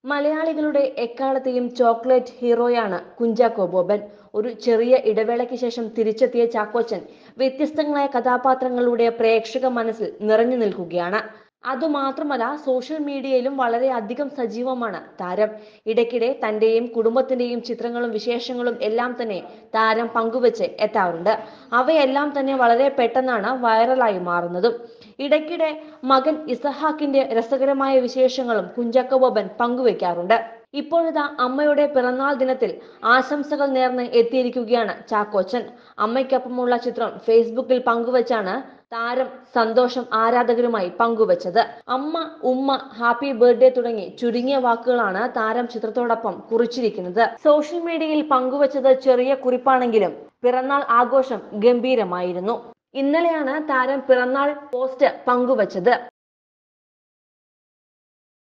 മലയാളികളുടെ എക്കാലത്തെയും ചോക്ലേറ്റ് ഹീറോയാണ് കുഞ്ചാക്കോ ബോബൻ ഒരു ചെറിയ ഇടവേളയ്ക്ക് ശേഷം തിരിച്ചെത്തിയ ചാക്കോച്ചൻ വ്യത്യസ്തങ്ങളായ കഥാപാത്രങ്ങളിലൂടെ പ്രേക്ഷക മനസ്സിൽ നിറഞ്ഞു നിൽക്കുകയാണ് അതുമാത്രമല്ല സോഷ്യൽ മീഡിയയിലും വളരെയധികം സജീവമാണ് താരം ഇടയ്ക്കിടെ തന്റെയും കുടുംബത്തിന്റെയും ചിത്രങ്ങളും വിശേഷങ്ങളും എല്ലാം തന്നെ താരം പങ്കുവച്ച് എത്താറുണ്ട് അവയെല്ലാം തന്നെ വളരെ പെട്ടെന്നാണ് വൈറലായി മാറുന്നതും ഇടയ്ക്കിടെ മകൻ ഇസഹാക്കിന്റെ രസകരമായ വിശേഷങ്ങളും കുഞ്ചാക്കോ ബോബൻ പങ്കുവെക്കാറുണ്ട് ഇപ്പോഴിതാ അമ്മയുടെ പിറന്നാൾ ദിനത്തിൽ ആശംസകൾ നേർന്ന് എത്തിയിരിക്കുകയാണ് ചാക്കോച്ചൻ അമ്മയ്ക്കൊപ്പമുള്ള ചിത്രം ഫേസ്ബുക്കിൽ പങ്കുവച്ചാണ് താരം സന്തോഷം ആരാധകരുമായി പങ്കുവച്ചത് അമ്മ ഉമ്മ ഹാപ്പി ബർത്ത്ഡേ തുടങ്ങി ചുരുങ്ങിയ വാക്കുകളാണ് താരം ചിത്രത്തോടൊപ്പം കുറിച്ചിരിക്കുന്നത് സോഷ്യൽ മീഡിയയിൽ പങ്കുവച്ചത് ചെറിയ കുറിപ്പാണെങ്കിലും പിറന്നാൾ ആഘോഷം ഗംഭീരമായിരുന്നു ഇന്നലെയാണ് താരം പിറന്നാൾ പോസ്റ്റ് പങ്കുവച്ചത്